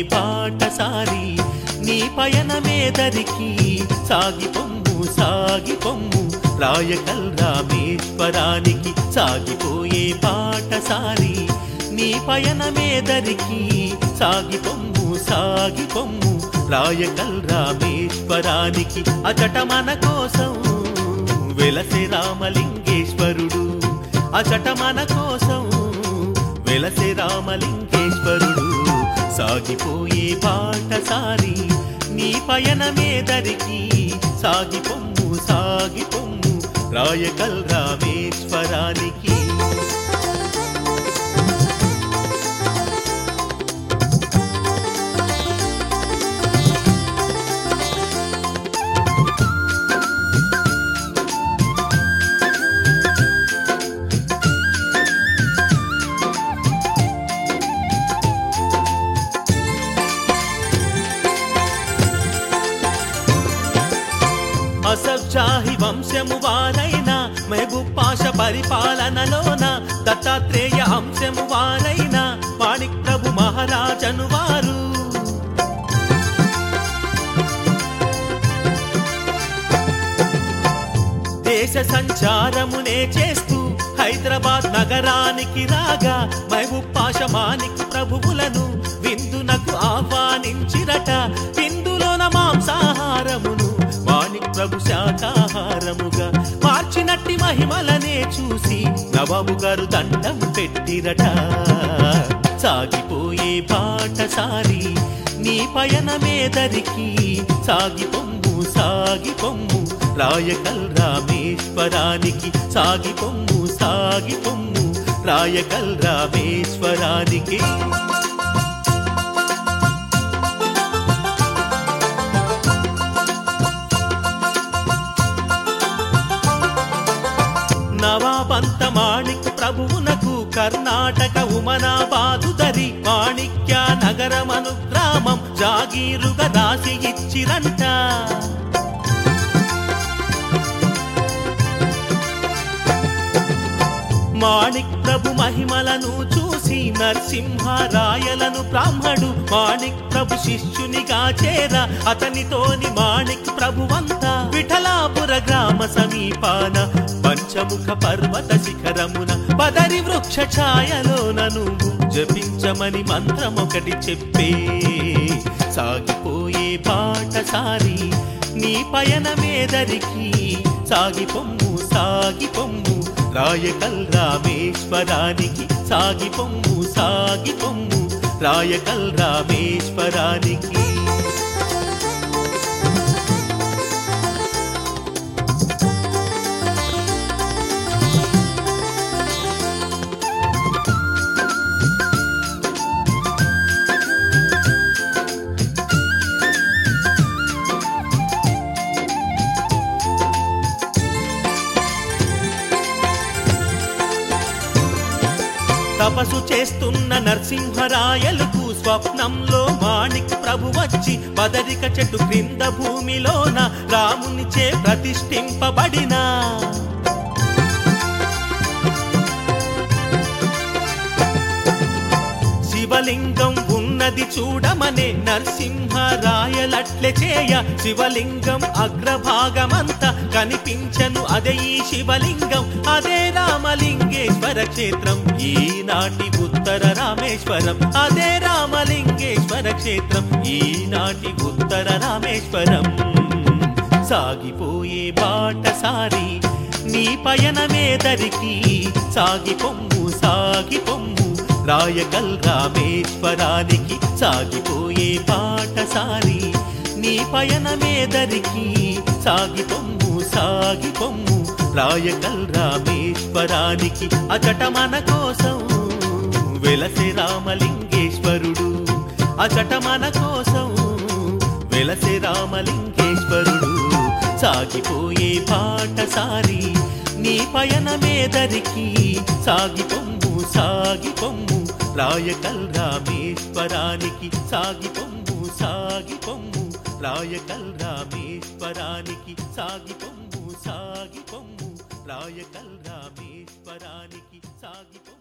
బాటసారి నీ పయనమేదరికి సాగి పొమ్ము సాగి పొమ్ము రాయకల్ రామేశ్వరానికి సాగిపోయే బాటసారి నీ పయనమేదరికి సాగి పొమ్ము సాగి పొమ్ము రాయకల్ రామేశ్వరానికి అచట మన కోసం వెలసే రామలింగేశ్వరుడు అచట మన కోసం వెలసే రామలింగేశ్వరుడు సాగిపోయే బాటసారి నీ పయనమేదరికి సాగి పొమ్ము సాగి పొమ్ము రాయకల్ రామేశ్వరానికి అసబ్జాహి వంశము వారైన మెహబూబ్ పాష పరిపాలనలోన దత్తాత్రేయ అంశము వారైన మాణిక్ ప్రభు మహారాజను వారు దేశ సంచారమునే చేస్తూ హైదరాబాద్ నగరానికి రాగా మహబూబ్ పాష మాణిక్ ప్రభువులను విందునకు ఆహ్వానించిరట విందులోన మాంసాహారమును మాణిక్ ప్రభు శాకాహారముగా మార్చినట్టి మహిమలనే చూసి నవాబు గారు దండం పెట్టిరట సాగిపోయే బాటసారి నీ పయనమేదరికి సాగి పొమ్ము సాగి పొమ్ము రాయకల్ రామేశ్వరానికి సాగి పొమ్ము సాగి పొమ్ము రాయకల్ రామేశ్వరానికి నవాబంత మాణిక్ ప్రభువునకు కర్ణాటక ఉమనాబాదు దరి మాణిక్య నగరమను గ్రామం జాగీరుగా రాసి ఇచ్చిరంట మాణిక్ ప్రభు మహిమలను చూసి నరసింహరాయలను బ్రాహ్మడు మాణిక్ ప్రభు శిష్యునిగా చేర అతనితోని మాణిక్ ప్రభువంతా విఠలాపుర గ్రామ సమీపాన పంచముఖ పర్వత శిఖరమున పదరి వృక్ష ఛాయలోన నువ్వు జపించమని మంత్రమొకటి చెప్పే సాగిపోయే బాటసారి నీ పయనమేదరికి సాగి పొమ్ము సాగి పొమ్ము రాయకల్ రామేశ్వరానికి సాగి పొమ్ము సాగి పొమ్ము రాయకల్ రామేశ్వరానికి తపస్సు చేస్తున్న నరసింహరాయలకు స్వప్నంలో మాణిక్ ప్రభు వచ్చి బదరిక చెట్టు క్రింద భూమిలోన రామునిచే ప్రతిష్ఠింపబడిన శివలింగం ఉన్నది చూడమనే నరసింహరాయలట్లే చేయ శివలింగం అగ్రభాగమంతా కనిపించను అదే ఈ శివలింగం అదే రామలింగేశ్వర క్షేత్రం ఈనాటి ఉత్తర రామేశ్వరం అదే రామలింగేశ్వర క్షేత్రం ఈనాటి ఉత్తర రామేశ్వరం సాగిపోయే బాటసారి నీ పయనమేదరికి సాగి పొమ్ము సాగి పొమ్ము రాయకల్ రామేశ్వరానికి సాగిపోయే బాటసారి నీ పయనమేదరికి సాగి పొమ్ము సాగి పొమ్ము రాయకల్ రామేశ్వరానికి అచట మన కోసం వెలసే రామలింగేశ్వరుడు అచట మన కోసం వెలసే రామలింగేశ్వరుడు సాగిపోయే బాటసారి నీ పయనమేదరికి సాగి పొమ్ము సాగి పొమ్ము రాయకల్ రామేశ్వరానికి సాగి పొమ్ము సాగి పొమ్ము రాయకల్ రామేశ్వరానికి సాగి పొమ్ము సాగి పొమ్ము రాయకల్ రామేశ్వరానికి సాగి పొమ్ము